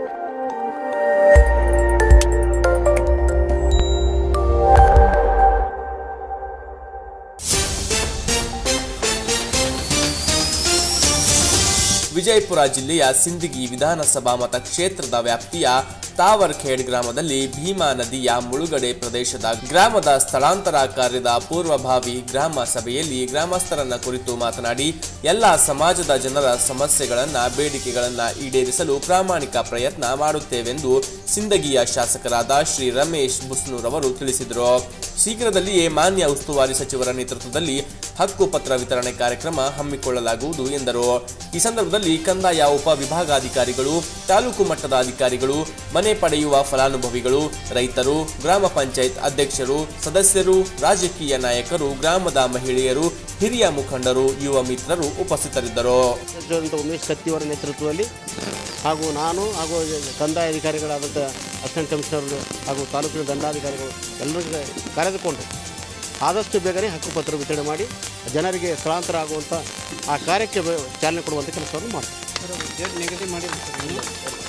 ವಿಜಯಪುರ ಜಿಲ್ಲೆಯ ಸಿಂದಗಿ ವಿಧಾನಸಭಾ ಮತಕ್ಷೇತ್ರದ ವ್ಯಾಪ್ತಿಯ ತಾವರ್ಖೇಡ್ ಗ್ರಾಮದಲ್ಲಿ ಭೀಮಾ ನದಿಯ ಮುಳುಗಡೆ ಪ್ರದೇಶದ ಗ್ರಾಮದ ಸ್ಥಳಾಂತರ ಕಾರ್ಯದ ಪೂರ್ವಭಾವಿ ಗ್ರಾಮ ಸಭೆಯಲ್ಲಿ ಗ್ರಾಮಸ್ಥರನ್ನ ಕುರಿತು ಮಾತನಾಡಿ ಎಲ್ಲ ಸಮಾಜದ ಜನರ ಸಮಸ್ಯೆಗಳನ್ನ ಬೇಡಿಕೆಗಳನ್ನ ಈಡೇರಿಸಲು ಪ್ರಾಮಾಣಿಕ ಪ್ರಯತ್ನ ಮಾಡುತ್ತೇವೆಂದು ಸಿಂದಗಿಯ ಶಾಸಕರಾದ ಶ್ರೀ ರಮೇಶ್ ಬುಸ್ನೂರ್ ಅವರು ತಿಳಿಸಿದರು ಶೀಘ್ರದಲ್ಲಿಯೇ ಮಾನ್ಯ ಉಸ್ತುವಾರಿ ಸಚಿವರ ನೇತೃತ್ವದಲ್ಲಿ ಹಕ್ಕು ಪತ್ರ ವಿತರಣೆ ಕಾರ್ಯಕ್ರಮ ಹಮ್ಮಿಕೊಳ್ಳಲಾಗುವುದು ಎಂದರು ಈ ಸಂದರ್ಭದಲ್ಲಿ ಕಂದಾಯ ಉಪವಿಭಾಗಾಧಿಕಾರಿಗಳು ತಾಲೂಕು ಮಟ್ಟದ ಅಧಿಕಾರಿಗಳು ಮನೆ ಪಡೆಯುವ ಫಲಾನುಭವಿಗಳು ರೈತರು ಗ್ರಾಮ ಪಂಚಾಯತ್ ಅಧ್ಯಕ್ಷರು ಸದಸ್ಯರು ರಾಜಕೀಯ ನಾಯಕರು ಗ್ರಾಮದ ಮಹಿಳೆಯರು ಹಿರಿಯ ಮುಖಂಡರು ಯುವ ಮಿತ್ರರು ಉಪಸ್ಥಿತರಿದ್ದರು ಸಚಿವರಾದಂಥ ಉಮೇಶ್ ಕತ್ತಿಯವರ ನೇತೃತ್ವದಲ್ಲಿ ಹಾಗೂ ನಾನು ಹಾಗೂ ಕಂದಾಯ ಅಧಿಕಾರಿಗಳಾದಂಥ ಅಸಿಸ್ಟೆಂಟ್ ಕಮಿಷನರ್ ಹಾಗೂ ತಾಲೂಕಿನ ದಂಡಾಧಿಕಾರಿಗಳು ಎಲ್ಲರಿಗೆ ಕರೆದುಕೊಂಡು ಆದಷ್ಟು ಬೇಗನೆ ಹಕ್ಕುಪತ್ರ ವಿತರಣೆ ಮಾಡಿ ಜನರಿಗೆ ಸ್ಥಳಾಂತರ ಆಗುವಂಥ ಆ ಕಾರ್ಯಕ್ಕೆ ಬ- ಚಾಲನೆ ಕೊಡುವಂಥ ಕೆಲಸವನ್ನು ಮಾಡ್ತೀವಿ ಡೇಟ್ ನಿಗದಿ ಮಾಡಿ